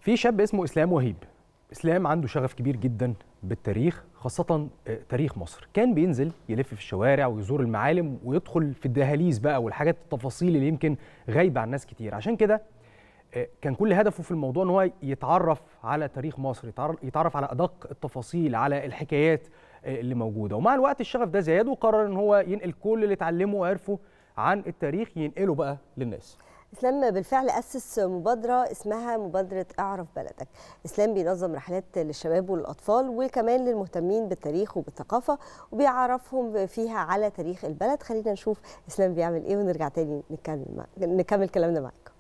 في شاب اسمه اسلام وهيب اسلام عنده شغف كبير جدا بالتاريخ خاصة آه، تاريخ مصر كان بينزل يلف في الشوارع ويزور المعالم ويدخل في الدهاليز بقى والحاجات التفاصيل اللي يمكن غايبة عن ناس كتير عشان كده آه، كان كل هدفه في الموضوع ان هو يتعرف على تاريخ مصر يتعرف, يتعرف على ادق التفاصيل على الحكايات آه، اللي موجوده ومع الوقت الشغف ده زاد وقرر ان هو ينقل كل اللي اتعلمه وعرفه عن التاريخ ينقله بقى للناس اسلام بالفعل اسس مبادره اسمها مبادره اعرف بلدك اسلام بينظم رحلات للشباب والاطفال وكمان للمهتمين بالتاريخ وبالثقافه وبيعرفهم فيها على تاريخ البلد خلينا نشوف اسلام بيعمل ايه ونرجع تاني نكمل مع... نكمل كلامنا معاكم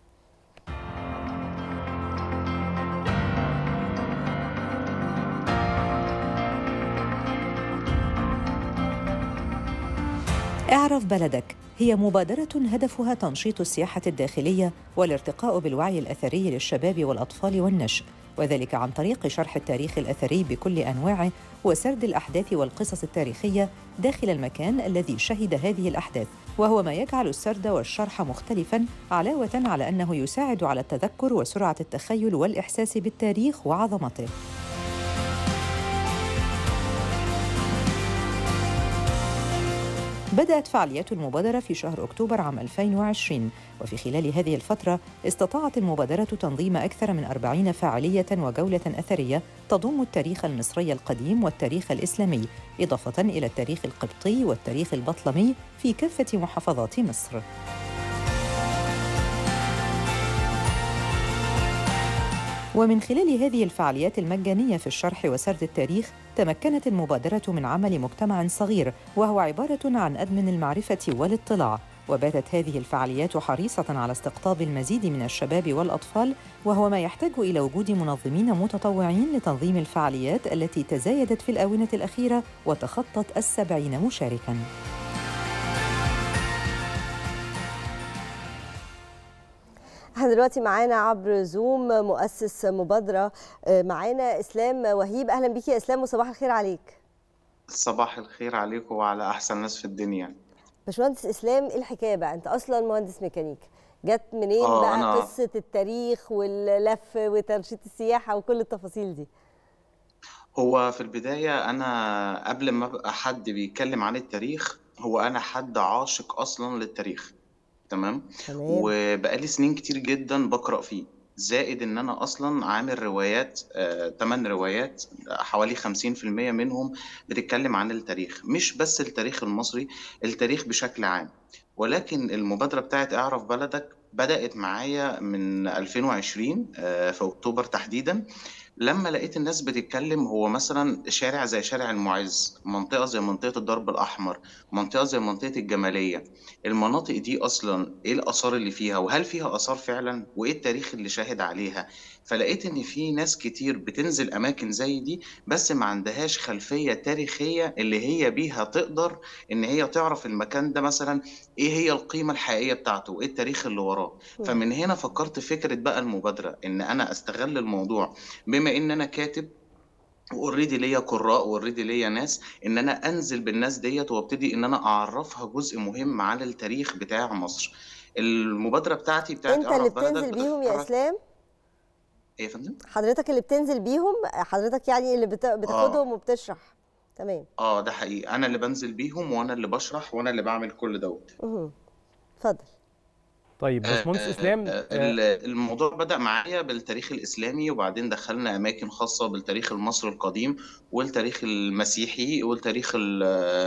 اعرف بلدك هي مبادرة هدفها تنشيط السياحة الداخلية والارتقاء بالوعي الأثري للشباب والأطفال والنشء وذلك عن طريق شرح التاريخ الأثري بكل أنواعه وسرد الأحداث والقصص التاريخية داخل المكان الذي شهد هذه الأحداث وهو ما يجعل السرد والشرح مختلفاً علاوة على أنه يساعد على التذكر وسرعة التخيل والإحساس بالتاريخ وعظمته بدأت فعاليات المبادرة في شهر أكتوبر عام 2020 وفي خلال هذه الفترة استطاعت المبادرة تنظيم أكثر من أربعين فعالية وجولة أثرية تضم التاريخ المصري القديم والتاريخ الإسلامي إضافة إلى التاريخ القبطي والتاريخ البطلمي في كافة محافظات مصر ومن خلال هذه الفعاليات المجانية في الشرح وسرد التاريخ تمكنت المبادرة من عمل مجتمع صغير وهو عبارة عن أدمن المعرفة والاطلاع وباتت هذه الفعاليات حريصة على استقطاب المزيد من الشباب والأطفال وهو ما يحتاج إلى وجود منظمين متطوعين لتنظيم الفعاليات التي تزايدت في الآونة الأخيرة وتخطت السبعين مشاركاً احنا دلوقتي معانا عبر زوم مؤسس مبادره آه، معانا اسلام وهيب اهلا بيك يا اسلام وصباح الخير عليك صباح الخير عليكم وعلى أحسن ناس في الدنيا باشمهندس اسلام ايه الحكايه بقى انت اصلا مهندس ميكانيكا جت منين آه، بقى أنا- قصه التاريخ واللف وتنشيط السياحه وكل التفاصيل دي هو في البداية أنا قبل ما أبقى حد بيتكلم عن التاريخ هو أنا حد عاشق أصلا للتاريخ تمام تمام وبقالي سنين كتير جدا بقرأ فيه زائد إن أنا أصلا عامل روايات آه، 8 روايات حوالي 50% منهم بتتكلم عن التاريخ مش بس التاريخ المصري التاريخ بشكل عام ولكن المبادرة بتاعت اعرف بلدك بدأت معايا من 2020 آه، في أكتوبر تحديدا لما لقيت الناس بتتكلم هو مثلا شارع زي شارع المعز منطقة زي منطقة الدرب الأحمر منطقة زي منطقة الجمالية المناطق دي أصلا إيه الآثار اللي فيها وهل فيها آثار فعلا وإيه التاريخ اللي شاهد عليها فلقيت إن في ناس كتير بتنزل أماكن زي دي بس ما عندهاش خلفية تاريخية اللي هي بيها تقدر إن هي تعرف المكان ده مثلا إيه هي القيمة الحقيقية بتاعته وإيه التاريخ اللي وراه مم. فمن هنا فكرت فكرة بقى المبادرة إن أنا أستغل الموضوع بما ان انا كاتب واوريدي ليا قراء واوريدي ليا ناس ان انا انزل بالناس ديت وابتدي ان انا اعرفها جزء مهم عن التاريخ بتاع مصر المبادره بتاعتي بتاعت انت اللي اعرف بلدك بتنزل بيهم يا بتتحرك اسلام ايه يا فندم حضرتك اللي بتنزل بيهم حضرتك يعني اللي بت... بتاخدهم وبتشرح تمام اه ده حقيقي انا اللي بنزل بيهم وانا اللي بشرح وانا اللي بعمل كل دوت مهم. اتفضل طيب باشمهندس آه، اسلام آه، آه، ال- الموضوع بدأ معايا بالتاريخ الإسلامي وبعدين دخلنا أماكن خاصة بالتاريخ المصري القديم والتاريخ المسيحي والتاريخ ال-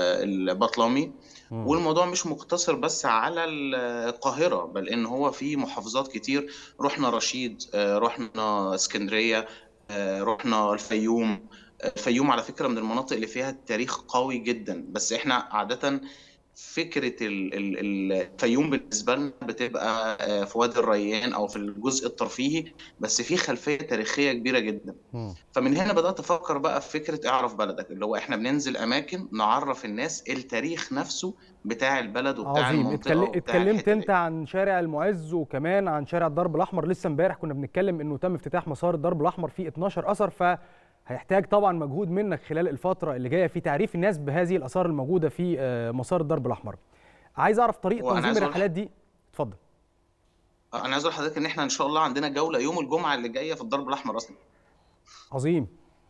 البطلمي مم. والموضوع مش مقتصر بس على القاهرة بل إن هو في محافظات كتير رحنا رشيد آه، رحنا اسكندرية آه، رحنا الفيوم الفيوم على فكرة من المناطق اللي فيها التاريخ قوي جدا بس إحنا عادة فكرة ال- ال- ال- الفيوم بالنسبة لنا بتبقى آه، في وادي الريان أو في الجزء الترفيهي بس في خلفية تاريخية كبيرة جدا مم. فمن هنا بدأت أفكر بقى في فكرة اعرف بلدك اللي هو إحنا بننزل أماكن نعرف الناس التاريخ نفسه بتاع البلد وبتاع عظيم المنطقة اتكل- وبتاع اتكلمت الحتة انت دي. عن شارع المعز وكمان عن شارع الدرب الاحمر لسه امبارح كنا بنتكلم انه تم افتتاح مسار الدرب الاحمر فيه 12 اثر فهيحتاج طبعا مجهود منك خلال الفتره اللي جايه في تعريف الناس بهذه الاثار الموجوده في آه، مسار الدرب الاحمر عايز اعرف طريقه وأنا تنظيم عايز أقول- الرحلات دي اتفضل انا عايز اقول لحضرتك ان احنا ان شاء الله عندنا جوله يوم الجمعه اللي جايه في الضرب الاحمر اصلا عظيم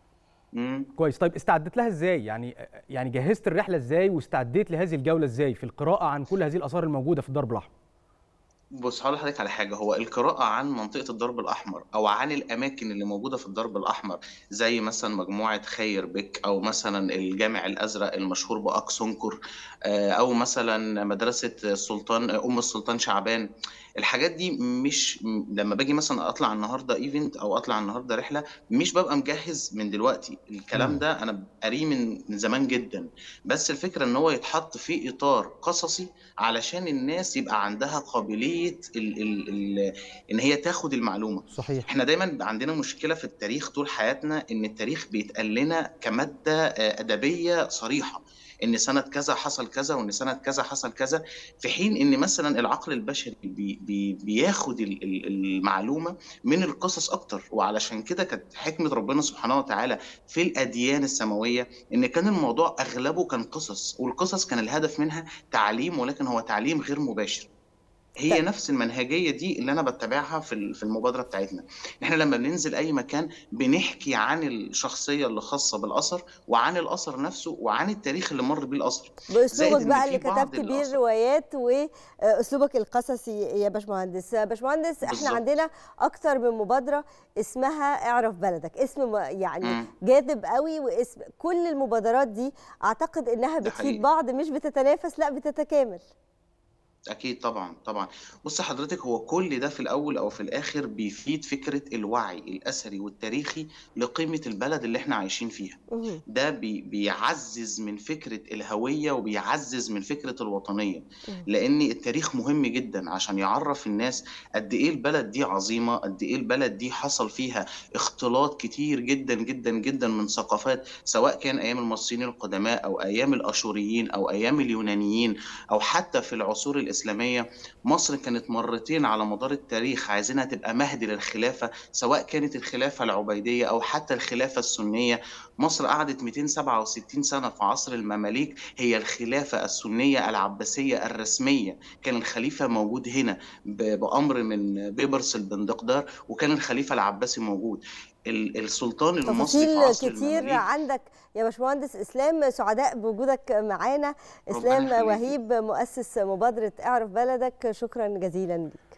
مم. كويس طيب استعدت لها ازاي يعني يعني جهزت الرحله ازاي واستعديت لهذه الجوله ازاي في القراءه عن كل هذه الاثار الموجوده في الدرب الاحمر بص هقول لحضرتك على حاجه هو القراءه عن منطقه الضرب الاحمر او عن الاماكن اللي موجوده في الضرب الاحمر زي مثلا مجموعه خير بك او مثلا الجامع الازرق المشهور باكسنكر آه، او مثلا مدرسه السلطان ام السلطان شعبان الحاجات دي مش م- لما باجي مثلا اطلع النهارده ايفنت او اطلع النهارده رحله مش ببقى مجهز من دلوقتي الكلام مم. ده انا قاريه من من زمان جدا بس الفكره ان هو يتحط في اطار قصصي علشان الناس يبقى عندها قابليه ال ال ال ان هي تاخد المعلومه صحيح احنا دايما عندنا مشكله في التاريخ طول حياتنا ان التاريخ بيتقال لنا كماده آه، ادبيه صريحه ان سنه كذا حصل كذا وان سنه كذا حصل كذا في حين ان مثلا العقل البشري بي بي بياخد ال- ال- المعلومه من القصص اكتر وعلشان كده كانت حكمه ربنا سبحانه وتعالى في الاديان السماويه ان كان الموضوع اغلبه كان قصص والقصص كان الهدف منها تعليم ولكن هو تعليم غير مباشر هي طيب. نفس المنهجيه دي اللي انا بتبعها في ال- في المبادره بتاعتنا احنا لما بننزل اي مكان بنحكي عن الشخصيه اللي خاصه بالاثر وعن الاثر نفسه وعن التاريخ اللي مر بيه الاثر باسلوبك إن بقى في اللي بعض كتبت بيه الآثار- الروايات واسلوبك القصصي يا باشمهندس باشمهندس احنا بالظبط. عندنا اكتر من مبادره اسمها اعرف بلدك اسم م- يعني مم. جاذب قوي واسم كل المبادرات دي اعتقد انها ده بتفيد حقيقي. بعض مش بتتنافس لا بتتكامل اكيد طبعا طبعا بص حضرتك هو كل ده في الاول او في الاخر بيفيد فكره الوعي الاثري والتاريخي لقيمه البلد اللي احنا عايشين فيها مهم. ده بي بيعزز من فكرة الهوية وبيعزز من فكرة الوطنية مم. لأن التاريخ مهم جدا عشان يعرف الناس قد إيه البلد دي عظيمة قد إيه البلد دي حصل فيها اختلاط كتير جدا جدا جدا من ثقافات سواء كان أيام المصريين القدماء أو أيام الأشوريين أو أيام اليونانيين أو حتى في العصور الإسلامية مصر كانت مرتين على مدار التاريخ عايزينها تبقى مهد للخلافة سواء كانت الخلافة العبيدية أو حتى الخلافة السنية مصر قعدت 267 سنة في عصر المماليك هي الخلافة السنية العباسية الرسمية كان الخليفة موجود هنا ب- بأمر من بيبرس البندقدار وكان الخليفة العباسي موجود ال- السلطان المصري في تفاصيل عصر كتير المماليك عندك يا باشمهندس اسلام سعداء بوجودك معانا ربنا اسلام يخليك. وهيب مؤسس مبادره اعرف بلدك شكرا جزيلا ليك